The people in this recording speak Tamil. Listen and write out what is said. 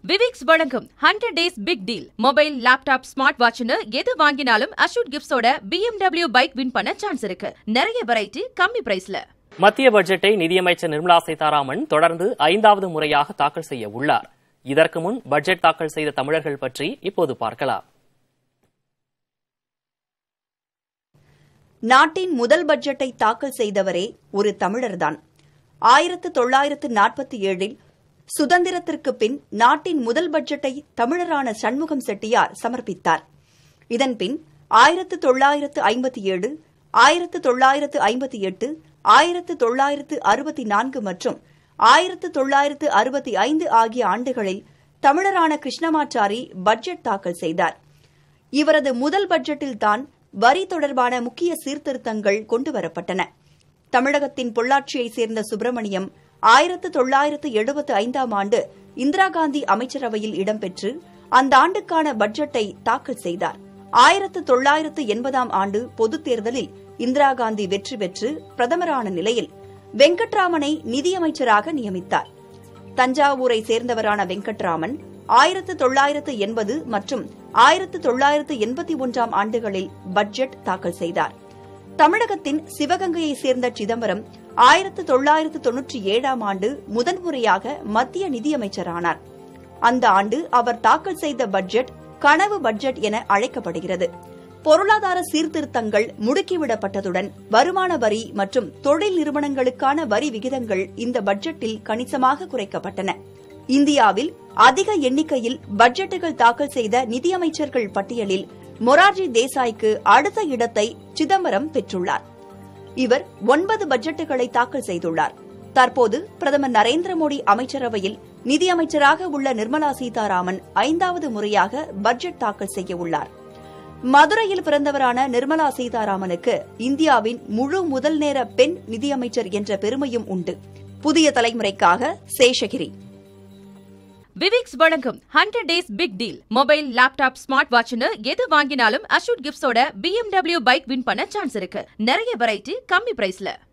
விவிக்ஸ் வழங்கும் hundred days big deal mobile laptop smart வாட்ச்னு எது வாங்கினாலும் அஷூட் கிஃப்ட்ஸோட BMW பைக் வின் பண்ண சான்ஸ் இருக்கு நிறைய வெரைட்டி கம்மி பிரைஸ்ல மத்திய பட்ஜெட்டை நிதியமைச்சர் நிர்மலா சீதாராமன் தொடர்ந்து ஐந்தாவது முறையாக தாக்கல் செய்ய உள்ளார் இதற்கு முன் பட்ஜெட் தாக்கல் செய்த தமிழர்கள் பற்றி இப்போது பார்க்கலாம் நாட்டின் முதல் பட்ஜெட்டை தாக்கல் செய்தவரே ஒரு தமிழர்தான் ஆயிரத்து தொள்ளாயிரத்து நாற்பத்தி ஏழில் சுதந்திரத்திற்கு பின் நாட்டின் முதல் பட்ஜெட்டை தமிழரான சண்முகம் செட்டியார் சமர்ப்பித்தார் இதன்பின் ஆயிரத்து தொள்ளாயிரத்து ஐம்பத்தி ஏழு ஆயிரத்து தொள்ளாயிரத்து ஐம்பத்தி எட்டு ஆயிரத்து தொள்ளாயிரத்து அறுபத்தி நான்கு மற்றும் ஆயிரத்து தொள்ளாயிரத்து அறுபத்தி ஐந்து ஆகிய ஆண்டுகளில் தமிழரான கிருஷ்ணமாச்சாரி பட்ஜெட் தாக்கல் செய்தார் இவரது முதல் பட்ஜெட்டில்தான் வரி தொடர்பான முக்கிய சீர்திருத்தங்கள் கொண்டுவரப்பட்டன தமிழகத்தின் பொள்ளாச்சியைச் சேர்ந்த சுப்பிரமணியம் ஆயிரத்து தொள்ளாயிரத்து எழுபத்து ஐந்தாம் ஆண்டு இந்திரா காந்தி அமைச்சரவையில் இடம்பெற்று அந்த ஆண்டுக்கான பட்ஜெட்டை தாக்கல் செய்தார் ஆயிரத்து தொள்ளாயிரத்து எண்பதாம் ஆண்டு பொதுத் தேர்தலில் இந்திரா காந்தி வெற்றி பெற்று பிரதமரான நிலையில் வெங்கட்ராமனை நிதியமைச்சராக நியமித்தார் தஞ்சாவூரை சேர்ந்தவரான வெங்கட்ராமன் ஆயிரத்து தொள்ளாயிரத்து எண்பது மற்றும் ஆயிரத்து தொள்ளாயிரத்து எண்பத்தி ஒன்றாம் ஆண்டுகளில் பட்ஜெட் தாக்கல் செய்தார் தமிழகத்தின் சிவகங்கையை சேர்ந்த சிதம்பரம் ஆயிரத்து தொள்ளாயிரத்து தொன்னூற்றி ஏழாம் ஆண்டு முதன்முறையாக மத்திய நிதியமைச்சரானார் அந்த ஆண்டு அவர் தாக்கல் செய்த பட்ஜெட் கனவு பட்ஜெட் என அழைக்கப்படுகிறது பொருளாதார சீர்திருத்தங்கள் முடுக்கிவிடப்பட்டதுடன் வருமான வரி மற்றும் தொழில் நிறுவனங்களுக்கான வரி விகிதங்கள் இந்த பட்ஜெட்டில் கணிசமாக குறைக்கப்பட்டன இந்தியாவில் அதிக எண்ணிக்கையில் பட்ஜெட்டுகள் தாக்கல் செய்த நிதியமைச்சர்கள் பட்டியலில் மொரார்ஜி தேசாய்க்கு அடுத்த இடத்தை சிதம்பரம் பெற்றுள்ளார் இவர் ஒன்பது பட்ஜெட்டுகளை தாக்கல் செய்துள்ளார் தற்போது பிரதமர் நரேந்திர மோடி அமைச்சரவையில் நிதியமைச்சராக உள்ள நிர்மலா சீதாராமன் ஐந்தாவது முறையாக பட்ஜெட் தாக்கல் செய்ய உள்ளார் மதுரையில் பிறந்தவரான நிர்மலா சீதாராமனுக்கு இந்தியாவின் முழு முதல் நேர பெண் நிதியமைச்சர் என்ற பெருமையும் உண்டு புதிய தலைமுறைக்காக சேஷகிரி விவிக்ஸ் வழங்கும் hundred days big deal mobile laptop smart வாட்ச்னு எது வாங்கினாலும் அஷூட் கிஃப்ட்ஸோட BMW பைக் வின் பண்ண சான்ஸ் இருக்கு நிறைய வெரைட்டி கம்மி பிரைஸ்ல